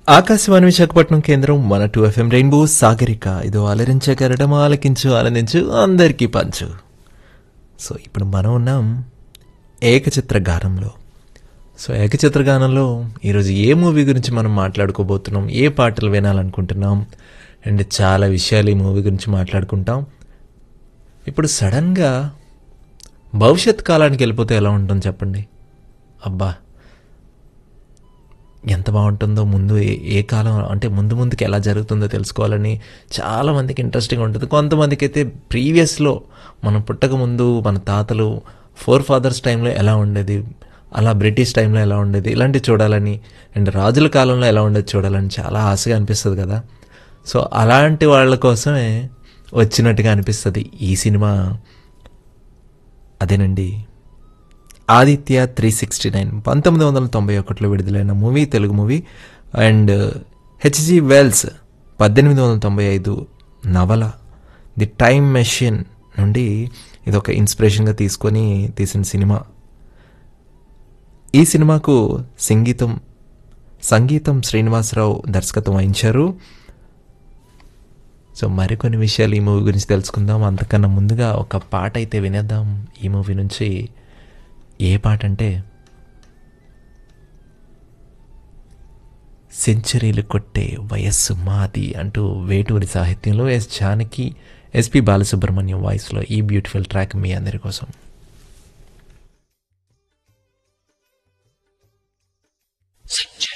ఆకాశవాణి విశాఖపట్నం కేంద్రం one two FM rainbow Sagarika ఇదో అలరించే కరడం ఆలకించు ఆనందించు అందరికీ పంచు సో ఇప్పుడు మనం ఉన్నాం ఏకచిత్ర గానంలో సో ఏకచిత్ర గానంలో ఈరోజు ఏ మూవీ గురించి మనం మాట్లాడుకోబోతున్నాం ఏ పాటలు వినాలనుకుంటున్నాం అండ్ చాలా విషయాలు ఈ మూవీ గురించి మాట్లాడుకుంటాం ఇప్పుడు సడన్గా భవిష్యత్ కాలానికి వెళ్ళిపోతే ఎలా ఉంటుంది చెప్పండి అబ్బా ఎంత బాగుంటుందో ముందు ఏ ఏ కాలం అంటే ముందు ముందుకు ఎలా జరుగుతుందో తెలుసుకోవాలని చాలా మందికి ఇంట్రెస్టింగ్ ఉంటుంది కొంతమందికి అయితే ప్రీవియస్లో మనం పుట్టక ముందు మన తాతలు ఫోర్ ఫాదర్స్ టైంలో ఎలా ఉండేది అలా బ్రిటిష్ టైంలో ఎలా ఉండేది ఇలాంటివి చూడాలని అండ్ రాజుల కాలంలో ఎలా ఉండేది చూడాలని చాలా ఆశగా అనిపిస్తుంది కదా సో అలాంటి వాళ్ళ కోసమే వచ్చినట్టుగా అనిపిస్తుంది ఈ సినిమా అదేనండి ఆదిత్య త్రీ సిక్స్టీ నైన్ పంతొమ్మిది వందల తొంభై ఒకటిలో విడుదలైన movie Telugu movie and HG Wells పద్దెనిమిది వందల తొంభై ఐదు నవల ది టైమ్ మెషిన్ నుండి ఇది ఒక ఇన్స్పిరేషన్గా తీసుకొని తీసిన సినిమా ఈ సినిమాకు సంగీతం సంగీతం శ్రీనివాసరావు దర్శకత్వం వహించారు సో మరికొన్ని విషయాలు ఈ మూవీ గురించి తెలుసుకుందాం అంతకన్నా ముందుగా ఒక పాట అయితే వినేద్దాం ఈ మూవీ నుంచి ఏ పాట అంటే సెంచరీలు కొట్టే వయస్సు మాది అంటూ వేటూరి సాహిత్యంలో ఎస్ జానకి ఎస్పి బాలసుబ్రహ్మణ్యం వాయిస్లో ఈ బ్యూటిఫుల్ ట్రాక్ మీ అందరి కోసం Century